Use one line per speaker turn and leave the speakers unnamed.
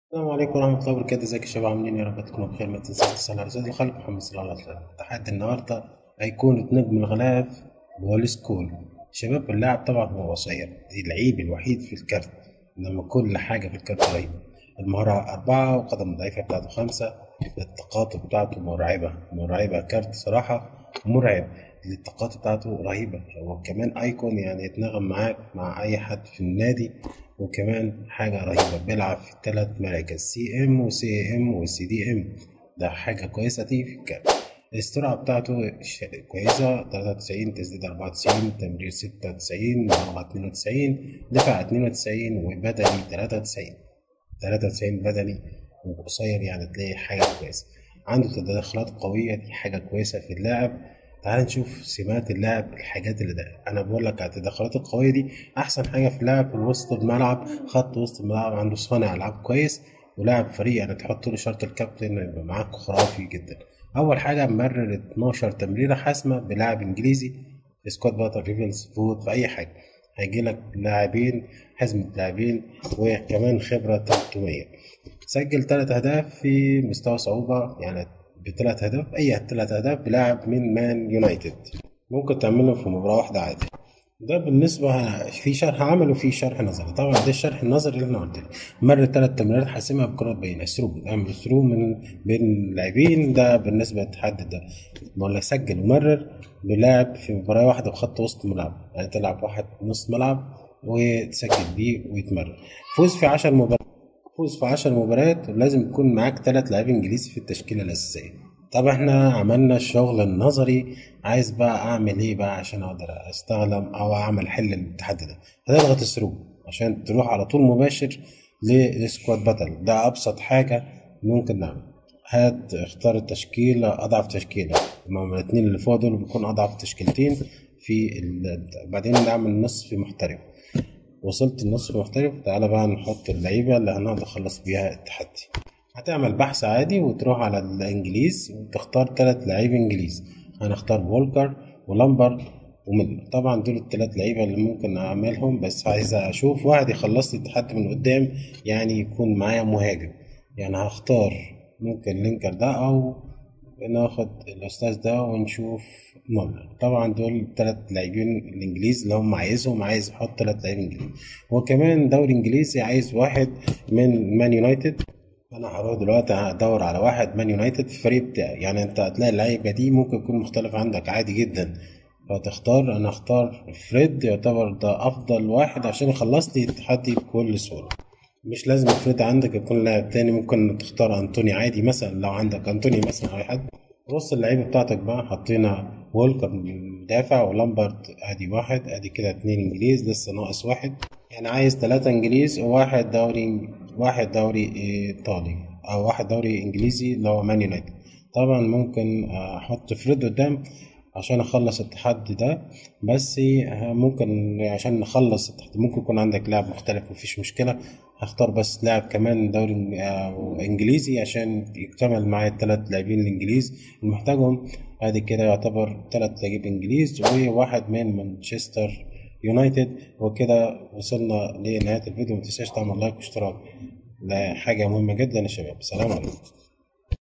السلام عليكم ورحمة الله وبركاته ازيك يا شباب عاملين إيه؟ يا رب تكونوا بخير ما تنساش تصلي على سيدنا الخلق محمد صلى الله عليه وسلم تحدي النهاردة أيقونة نجم الغلاف بول سكول شباب اللاعب طبعا هو قصير دي العيب الوحيد في الكارت إنما كل حاجة في الكارت رهيبة المهارة أربعة وقدم الضعيفة بتاعته خمسة التقاطب بتاعته مرعبة مرعبة كارت صراحة مرعب التقاطب بتاعته رهيبة وكمان أيكون يعني يتناغم معاك مع أي حد في النادي وكمان حاجة رهيبة بيلعب في ثلاث مراكز سي ام وسي ام وسي دي ام ده حاجة كويسة دي في الكارت السرعة بتاعته ش- كويسة 93 تسديد 94 تمرير 96 مهارة 92 دفاع 92 وبدني 93 93 بدني وقصير يعني تلاقي حاجة كويسة عنده تدخلات قوية دي حاجة كويسة في اللاعب تعال نشوف سمات اللاعب الحاجات اللي ده انا بقول لك على التدخلات القويه دي احسن حاجه في اللاعب في وسط الملعب خط وسط الملعب عنده صانع العاب كويس ولاعب فريق يعني تحط له شرط الكابتن يبقى معاك خرافي جدا اول حاجه مرر 12 تمريره حاسمه بلاعب انجليزي في سكواد باتل ريفلز فوت في اي حاجه هيجي لك لاعبين حزمة لاعبين وكمان خبرة 300 سجل ثلاث أهداف في مستوى صعوبة يعني بثلاث أهداف أي ثلاث أهداف بلاعب من مان يونايتد ممكن تعمله في مباراة واحدة عادي ده بالنسبة في شرح عمل وفي شرح نظري طبعا ده الشرح النظري اللي انا قلت لك مر ثلاث تمريرات حاسمة بكرات بين ثرو اعمل ثرو من بين اللاعبين ده بالنسبة للتحدي ده ولا سجل ومرر بلاعب في مباراة واحدة بخط وسط ملعب يعني تلعب واحد نص ملعب وتسجل بيه ويتمرر فوز في 10 مباريات فوز في 10 مباريات لازم يكون معاك ثلاث لاعبين انجليزي في التشكيله الاساسيه طب احنا عملنا الشغل النظري عايز بقى اعمل ايه بقى عشان اقدر استخدم او اعمل حل التحدي ده هتضغط الثرو عشان تروح على طول مباشر لسكواد باتل ده ابسط حاجه ممكن نعمل هات اختار التشكيلة أضعف تشكيلة هما الاتنين اللي فوق دول بيكون أضعف تشكيلتين في ال... بعدين نعمل نصف محترف وصلت النصف محترف تعالى بقى نحط اللعيبة اللي هنقدر نخلص بيها التحدي هتعمل بحث عادي وتروح على الانجليز وتختار ثلاث لعيبة انجليز هنختار وولكر ولامبرد وميلر طبعا دول الثلاث لعيبة اللي ممكن اعملهم بس عايز اشوف واحد يخلص لي التحدي من قدام يعني يكون معايا مهاجم يعني هختار ممكن لينكر ده او ناخد الاستاذ ده ونشوف مولر طبعا دول ثلاث لاعبين الانجليز اللي هم عايزهم عايز يحط ثلاث لاعبين انجليز وكمان دوري انجليزي عايز واحد من مان يونايتد انا هروح دلوقتي ادور على واحد مان يونايتد في الفريق بتاعي يعني انت هتلاقي اللعيبه دي ممكن يكون مختلف عندك عادي جدا فتختار انا اختار فريد يعتبر ده افضل واحد عشان يخلص لي التحدي بكل سهوله مش لازم فريد عندك يكون لاعب تاني ممكن تختار انتوني عادي مثلا لو عندك انتوني مثلا او أي حد بص اللعيبه بتاعتك بقى حطينا وولكر مدافع ولامبرد ادي واحد ادي كده اتنين انجليز لسه ناقص واحد يعني عايز تلاتة انجليز وواحد دوري واحد دوري ايطالي او واحد دوري انجليزي اللي هو مان يونايتد طبعا ممكن احط فريد قدام عشان اخلص التحدي ده بس ممكن عشان نخلص التحدي ممكن يكون عندك لاعب مختلف مفيش مشكلة هختار بس لاعب كمان دوري آه، انجليزي عشان يكتمل معايا الثلاث لاعبين الانجليز اللي محتاجهم ادي كده يعتبر ثلاث لاعبين انجليز وواحد من مانشستر يونايتد وكده وصلنا لنهاية الفيديو متنساش تعمل لايك واشتراك ده حاجة مهمة جدا يا شباب سلام عليكم